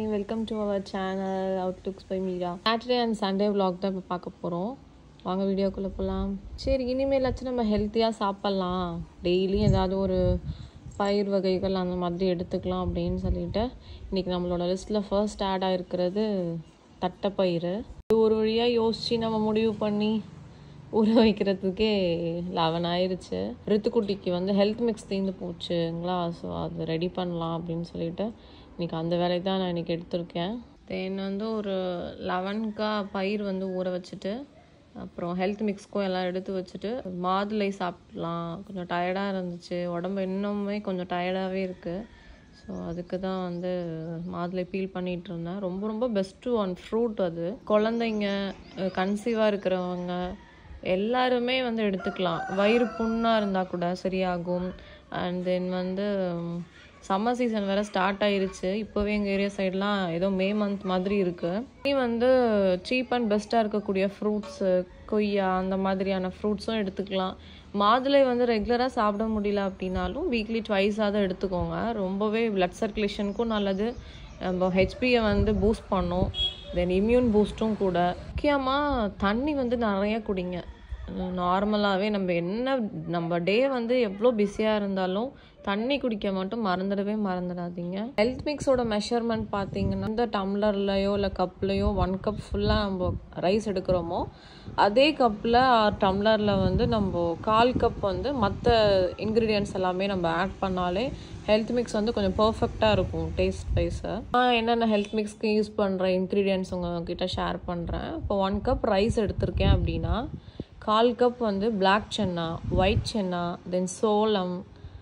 welcome to our channel outlooks by Meera Saturday and Sunday vlog தான் இப்போ பார்க்க போகிறோம் வாங்க வீடியோக்குள்ளே போகலாம் சரி இனிமேலாச்சும் நம்ம ஹெல்த்தியாக சாப்பிட்லாம் டெய்லியும் ஏதாவது ஒரு பயிர் வகைகள் அந்த மாதிரி எடுத்துக்கலாம் அப்படின்னு சொல்லிட்டு இன்றைக்கி நம்மளோட லிஸ்ட்டில் ஃபர்ஸ்ட் ஆட் ஆகிருக்கிறது தட்டைப்பயிறு இது ஒரு வழியாக யோசித்து நம்ம முடிவு பண்ணி ஊற வைக்கிறதுக்கே லெவன் ஆயிருச்சு ரித்துக்குட்டிக்கு வந்து ஹெல்த் மிக்ஸ் தீர்ந்து போச்சுங்களா ஸோ அது ரெடி பண்ணலாம் அப்படின்னு சொல்லிட்டு இன்னைக்கு அந்த வேலையை தான் நான் இன்னைக்கு எடுத்திருக்கேன் தென் வந்து ஒரு லெவன்க்கா பயிர் வந்து ஊற வச்சுட்டு அப்புறம் ஹெல்த் மிக்ஸ்க்கும் எல்லாம் எடுத்து வச்சுட்டு மாதுளை சாப்பிட்லாம் கொஞ்சம் டயர்டாக இருந்துச்சு உடம்பு இன்னுமே கொஞ்சம் டயர்டாகவே இருக்குது ஸோ அதுக்கு தான் வந்து மாதுளை பீல் பண்ணிகிட்டு இருந்தேன் ரொம்ப ரொம்ப பெஸ்ட்டு ஒன் ஃப்ரூட் அது குழந்தைங்க கன்சீவாக இருக்கிறவங்க எல்லாருமே வந்து எடுத்துக்கலாம் வயிறு புண்ணாக இருந்தால் கூட சரியாகும் அண்ட் தென் வந்து சம்மர் சீசன் வேறு ஸ்டார்ட் ஆயிருச்சு இப்போவே எங்கள் ஏரியா சைட்லாம் ஏதோ மே மந்த் மாதிரி இருக்குது நீ வந்து சீப் அண்ட் பெஸ்ட்டாக இருக்கக்கூடிய ஃப்ரூட்ஸு கொய்யா அந்த மாதிரியான ஃப்ரூட்ஸும் எடுத்துக்கலாம் மாதுளை வந்து ரெகுலராக சாப்பிட முடியல அப்படின்னாலும் வீக்லி ட்வைஸாக தான் எடுத்துக்கோங்க ரொம்பவே பிளட் சர்க்குலேஷனுக்கும் நல்லது நம்ம ஹெச்பியை வந்து பூஸ்ட் பண்ணும் தென் இம்யூன் பூஸ்ட்டும் கூட முக்கியமாக தண்ணி வந்து நிறைய குடிங்க நார்மலாகவே நம்ம என்ன நம்ம டே வந்து எவ்வளோ பிஸியாக இருந்தாலும் தண்ணி குடிக்க மட்டும் மறந்துடவே மறந்துடாதீங்க ஹெல்த் மிக்ஸோட மெஷர்மெண்ட் பார்த்தீங்கன்னா இந்த டம்ளர்லையோ இல்லை கப்லையோ ஒன் கப் ஃபுல்லாக நம்ம ரைஸ் எடுக்கிறோமோ அதே கப்பில் டம்ளரில் வந்து நம்ம கால் கப் வந்து மற்ற இன்க்ரீடியன்ட்ஸ் எல்லாமே நம்ம ஆட் பண்ணாலே ஹெல்த் மிக்ஸ் வந்து கொஞ்சம் பர்ஃபெக்டாக இருக்கும் டேஸ்ட் வைஸை நான் என்னென்ன ஹெல்த் மிக்ஸ்க்கு யூஸ் பண்ணுற இன்க்ரீடியன்ட்ஸ் உங்ககிட்ட ஷேர் பண்ணுறேன் இப்போ ஒன் கப் ரைஸ் எடுத்திருக்கேன் அப்படின்னா கால் கப் வந்து black chana white chana then சோளம்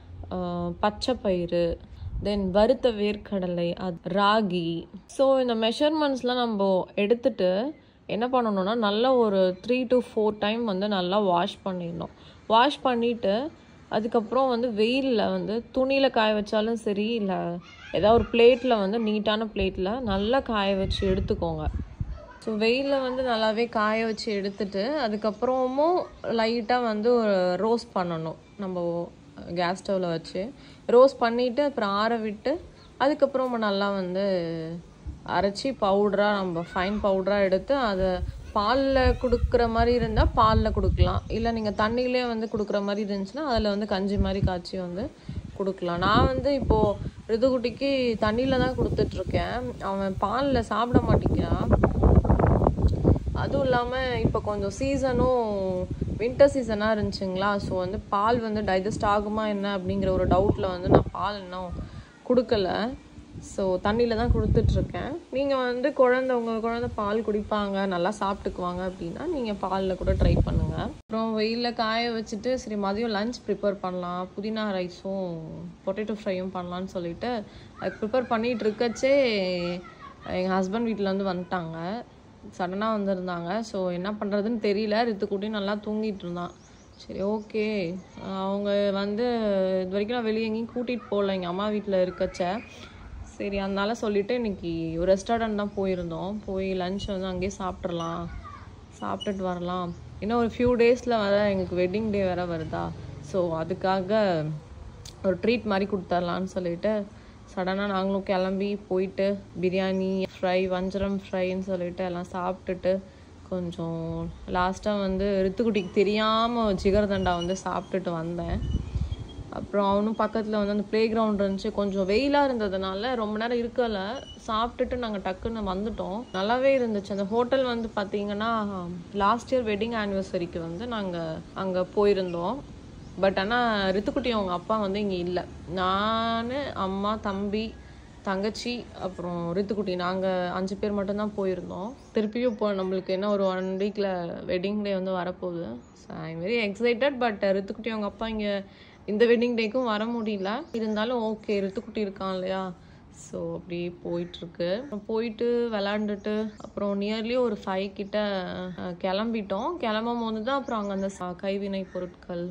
பச்சை பயிறு தென் வறுத்த வேர்க்கடலை அது ராகி ஸோ இந்த மெஷர்மெண்ட்ஸ்லாம் நம்ம எடுத்துட்டு என்ன பண்ணணும்னா நல்லா ஒரு த்ரீ டு ஃபோர் டைம் வந்து நல்லா வாஷ் பண்ணிடணும் வாஷ் பண்ணிவிட்டு அதுக்கப்புறம் வந்து வெயிலில் வந்து துணியில் காய வச்சாலும் சரி இல்லை ஏதாவது ஒரு பிளேட்டில் வந்து நீட்டான பிளேட்டில் நல்லா காய வச்சு எடுத்துக்கோங்க ஸோ வெயிலில் வந்து நல்லாவே காய வச்சு எடுத்துட்டு அதுக்கப்புறமும் லைட்டாக வந்து ஒரு ரோஸ்ட் பண்ணணும் நம்ம கேஸ் ஸ்டவ்வில் வச்சு ரோஸ்ட் பண்ணிவிட்டு அப்புறம் ஆற விட்டு அதுக்கப்புறம் நல்லா வந்து அரைச்சி பவுடராக நம்ம ஃபைன் பவுடராக எடுத்து அதை பாலில் கொடுக்குற மாதிரி இருந்தால் பாலில் கொடுக்கலாம் இல்லை நீங்கள் தண்ணியிலே வந்து கொடுக்குற மாதிரி இருந்துச்சுன்னா அதில் வந்து கஞ்சி மாதிரி காய்ச்சி வந்து கொடுக்கலாம் நான் வந்து இப்போது ரிதுகுட்டிக்கு தண்ணியில் தான் கொடுத்துட்ருக்கேன் அவன் பாலில் சாப்பிட மாட்டேங்கிறான் அதுவும் இல்லாமல் இப்போ கொஞ்சம் சீசனும் வின்டர் சீசனாக இருந்துச்சுங்களா ஸோ வந்து பால் வந்து டைஜஸ்ட் ஆகுமா என்ன அப்படிங்கிற ஒரு டவுட்டில் வந்து நான் பால் இன்னும் கொடுக்கல ஸோ தண்ணியில் தான் கொடுத்துட்ருக்கேன் நீங்கள் வந்து குழந்த உங்கள் குழந்த பால் குடிப்பாங்க நல்லா சாப்பிட்டுக்குவாங்க அப்படின்னா நீங்கள் பாலில் கூட ட்ரை பண்ணுங்கள் அப்புறம் வெயிலில் காய வச்சுட்டு சரி மதியம் லஞ்ச் ப்ரிப்பேர் பண்ணலாம் புதினா ரைஸும் பொட்டேட்டோ ஃப்ரையும் பண்ணலான்னு சொல்லிட்டு அது ப்ரிப்பேர் பண்ணிகிட்டு இருக்கச்சே எங்கள் ஹஸ்பண்ட் வீட்டில் வந்து வந்துட்டாங்க சடனாக வந்திருந்தாங்க ஸோ என்ன பண்ணுறதுன்னு தெரியல ரித்துக்குட்டி நல்லா தூங்கிட்டு இருந்தான் சரி ஓகே அவங்க வந்து இது வரைக்கும் நான் வெளியே எங்கேயும் கூட்டிகிட்டு போகல எங்கள் அம்மா வீட்டில் இருக்கச்ச சரி அதனால சொல்லிவிட்டு இன்றைக்கி ஒரு ரெஸ்டாரண்ட் தான் போயிருந்தோம் போய் லஞ்ச் வந்து அங்கேயே சாப்பிட்றலாம் சாப்பிட்டுட்டு வரலாம் இன்னும் ஒரு ஃபியூ டேஸில் வர எங்களுக்கு வெட்டிங் டே வேறு வருதா ஸோ அதுக்காக ஒரு ட்ரீட் மாதிரி கொடுத்துர்லான்னு சொல்லிட்டு சடனாக நாங்களும் கிளம்பி போயிட்டு பிரியாணி ஃப்ரை வஞ்சரம் ஃப்ரைன்னு சொல்லிட்டு எல்லாம் சாப்பிட்டுட்டு கொஞ்சம் லாஸ்ட்டாக வந்து ரித்துக்குட்டிக்கு தெரியாமல் ஜிகர்தண்டா வந்து சாப்பிட்டுட்டு வந்தேன் அப்புறம் அவனும் பக்கத்தில் வந்து அந்த ப்ளே கிரவுண்ட் இருந்துச்சு கொஞ்சம் வெயிலாக இருந்ததுனால ரொம்ப நேரம் இருக்கல சாப்பிட்டுட்டு நாங்கள் டக்குன்னு வந்துட்டோம் நல்லாவே இருந்துச்சு அந்த ஹோட்டல் வந்து பார்த்தீங்கன்னா லாஸ்ட் இயர் வெட்டிங் ஆனிவர்சரிக்கு வந்து நாங்கள் அங்கே போயிருந்தோம் பட் ஆனால் ரித்துக்குட்டி அவங்க அப்பா வந்து இங்கே இல்லை நான் அம்மா தம்பி தங்கச்சி அப்புறம் ரித்துக்குட்டி நாங்கள் அஞ்சு பேர் மட்டும்தான் போயிருந்தோம் திருப்பியும் இப்போ நம்மளுக்கு என்ன ஒரு ஒன் வீக்கில் வெட்டிங் டே வந்து வரப்போகுது so I am very excited but ரித்துக்குட்டி அவங்க அப்பா இங்கே இந்த வெட்டிங் டேக்கும் வர முடியல இருந்தாலும் ஓகே ரித்துக்குட்டி இருக்கான் இல்லையா ஸோ அப்படி போயிட்டுருக்கு போயிட்டு விளாண்டுட்டு அப்புறம் நியர்லி ஒரு ஃபைவ் கிட்ட கிளம்பிட்டோம் கிளம்பும் போது தான் அப்புறம் அங்கே அந்த கைவினை பொருட்கள்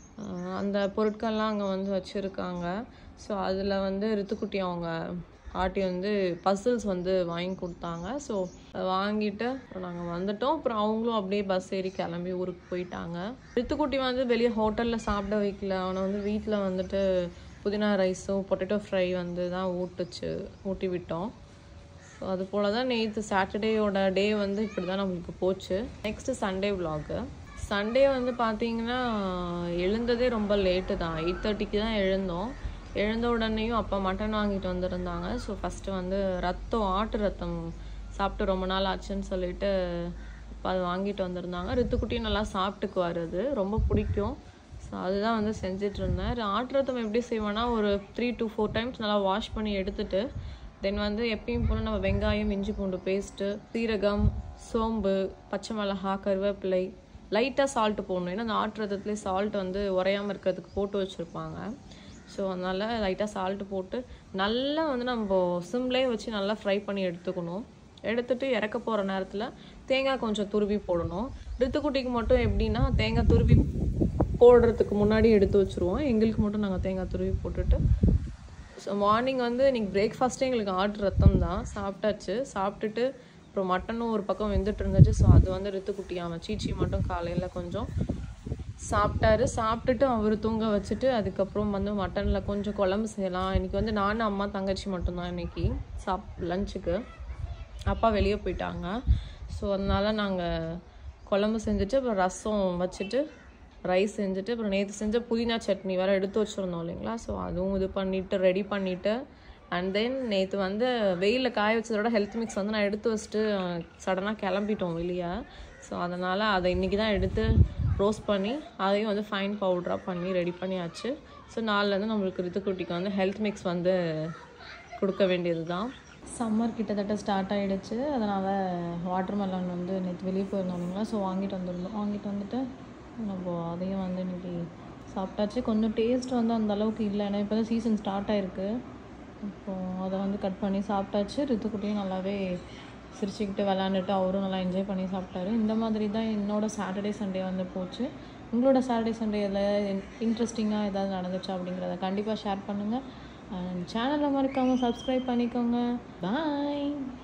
அந்த பொருட்கள்லாம் அங்கே வந்து வச்சுருக்காங்க ஸோ அதில் வந்து ரித்துக்குட்டி அவங்க பாட்டி வந்து பசில்ஸ் வந்து வாங்கி கொடுத்தாங்க ஸோ வாங்கிட்டு அப்புறம் நாங்கள் வந்துட்டோம் அப்புறம் அவங்களும் அப்படியே பஸ் ஏறி கிளம்பி ஊருக்கு போயிட்டாங்க ரித்துக்குட்டி வந்து வெளியே ஹோட்டலில் சாப்பிட வைக்கல அவனை வந்து வீட்டில் வந்துட்டு புதினா ரைஸும் பொட்டேட்டோ ஃப்ரை வந்து தான் ஊட்டுச்சு ஊட்டி விட்டோம் ஸோ அது போல் தான் நேற்று சாட்டர்டேயோட டே வந்து இப்படி தான் நம்மளுக்கு போச்சு நெக்ஸ்ட்டு சண்டே vlog சண்டே வந்து பார்த்தீங்கன்னா எழுந்ததே ரொம்ப லேட்டு தான் எயிட் தேர்ட்டிக்கு தான் எழுந்தோம் எழுந்த உடனேயும் அப்பா மட்டன் வாங்கிட்டு வந்திருந்தாங்க ஸோ ஃபஸ்ட்டு வந்து ரத்தம் ஆட்டு ரத்தம் சாப்பிட்டு ரொம்ப நாள் ஆச்சுன்னு சொல்லிட்டு அப்பா அது வாங்கிட்டு வந்திருந்தாங்க ரித்துக்குட்டியும் நல்லா சாப்பிட்டுக்குவார் அது ரொம்ப பிடிக்கும் ஸோ அதுதான் வந்து செஞ்சுட்டு இருந்தேன் ஆட்டு ரத்தம் எப்படி செய்வேன்னா ஒரு த்ரீ to ஃபோர் டைம்ஸ் நல்லா வாஷ் பண்ணி எடுத்துட்டு தென் வந்து எப்பயும் போல் நம்ம வெங்காயம் இஞ்சி பூண்டு பேஸ்ட்டு சீரகம் சோம்பு பச்சை மிளகா கருவேப்பிலை லைட்டாக சால்ட்டு போடணும் ஏன்னா அந்த ஆட்டு ரத்தத்துலேயே சால்ட் வந்து உறையாமல் இருக்கிறதுக்கு போட்டு வச்சுருப்பாங்க ஸோ அதனால் லைட்டாக சால்ட்டு போட்டு நல்லா வந்து நம்ம சிம்லேயே வச்சு நல்லா ஃப்ரை பண்ணி எடுத்துக்கணும் எடுத்துட்டு இறக்க போகிற நேரத்தில் தேங்காய் கொஞ்சம் துருவி போடணும் ரித்துக்குட்டிக்கு மட்டும் எப்படின்னா தேங்காய் துருவி போடுறதுக்கு முன்னாடி எடுத்து வச்சுருவோம் எங்களுக்கு மட்டும் நாங்கள் தேங்காய் துருவி போட்டுட்டு ஸோ மார்னிங் வந்து இன்னைக்கு பிரேக்ஃபாஸ்ட்டே எங்களுக்கு ஆட்டு ரத்தம் தான் சாப்பிட்டாச்சு சாப்பிட்டுட்டு அப்புறம் மட்டனும் ஒரு பக்கம் வெந்துட்டு இருந்துச்சு ஸோ அது வந்து ரித்துக்குட்டி அவன் சீச்சி மட்டும் காலையில் கொஞ்சம் சாப்பிட்டாரு சாப்பிட்டுட்டு அவர் தூங்க வச்சுட்டு அதுக்கப்புறம் வந்து மட்டனில் கொஞ்சம் குழம்பு செய்யலாம் இன்னைக்கு வந்து நானும் அம்மா தங்கச்சி மட்டும்தான் இன்னைக்கு சாப் லஞ்சுக்கு அப்பா வெளியே போயிட்டாங்க ஸோ அதனால நாங்கள் குழம்பு செஞ்சுட்டு அப்புறம் ரசம் வச்சுட்டு ரைஸ் செஞ்சுட்டு அப்புறம் நேற்று செஞ்ச புதினா சட்னி வேறு எடுத்து வச்சுருந்தோம் இல்லைங்களா ஸோ அதுவும் இது பண்ணிவிட்டு ரெடி பண்ணிவிட்டு அண்ட் தென் நேற்று வந்து வெயிலில் காய வச்சதோட ஹெல்த் மிக்ஸ் வந்து நான் எடுத்து வச்சுட்டு சடனாக கிளம்பிட்டோம் வெளியே ஸோ அதனால் அதை இன்றைக்கி தான் எடுத்து ரோஸ்ட் பண்ணி அதையும் வந்து ஃபைன் பவுடராக பண்ணி ரெடி பண்ணியாச்சு ஸோ நாலுலேருந்து நம்மளுக்கு ரித்துக்குட்டிக்கு வந்து ஹெல்த் மிக்ஸ் வந்து கொடுக்க வேண்டியது தான் சம்மர் கிட்டத்தட்ட ஸ்டார்ட் ஆகிடுச்சு அதனால் வாட்டர் மெலன் வந்து நேற்று வெளியே போயிருந்தோம் இல்லைங்களா ஸோ வாங்கிட்டு வந்திருந்தோம் வாங்கிட்டு வந்துட்டு நம்ம அதையும் வந்து இன்னைக்கு சாப்பிட்டாச்சு கொஞ்சம் டேஸ்ட் வந்து அந்த அளவுக்கு இல்லை ஏன்னா இப்போ தான் சீசன் ஸ்டார்ட் ஆயிருக்கு இப்போ அதை வந்து கட் பண்ணி சாப்பிட்டாச்சு ரித்துக்குட்டியும் நல்லாவே சிரிச்சுக்கிட்டு விளாண்டுட்டு அவரும் நல்லா என்ஜாய் பண்ணி சாப்பிட்டாரு இந்த மாதிரி தான் என்னோட சாட்டர்டே சண்டே வந்து போச்சு உங்களோட சாட்டர்டே சண்டேயில் இன்ட்ரெஸ்டிங்காக ஏதாவது நடந்துச்சா அப்படிங்கிறத கண்டிப்பாக ஷேர் பண்ணுங்கள் அண்ட் சேனலை மறக்காமல் சப்ஸ்கிரைப் பண்ணிக்கோங்க பாய்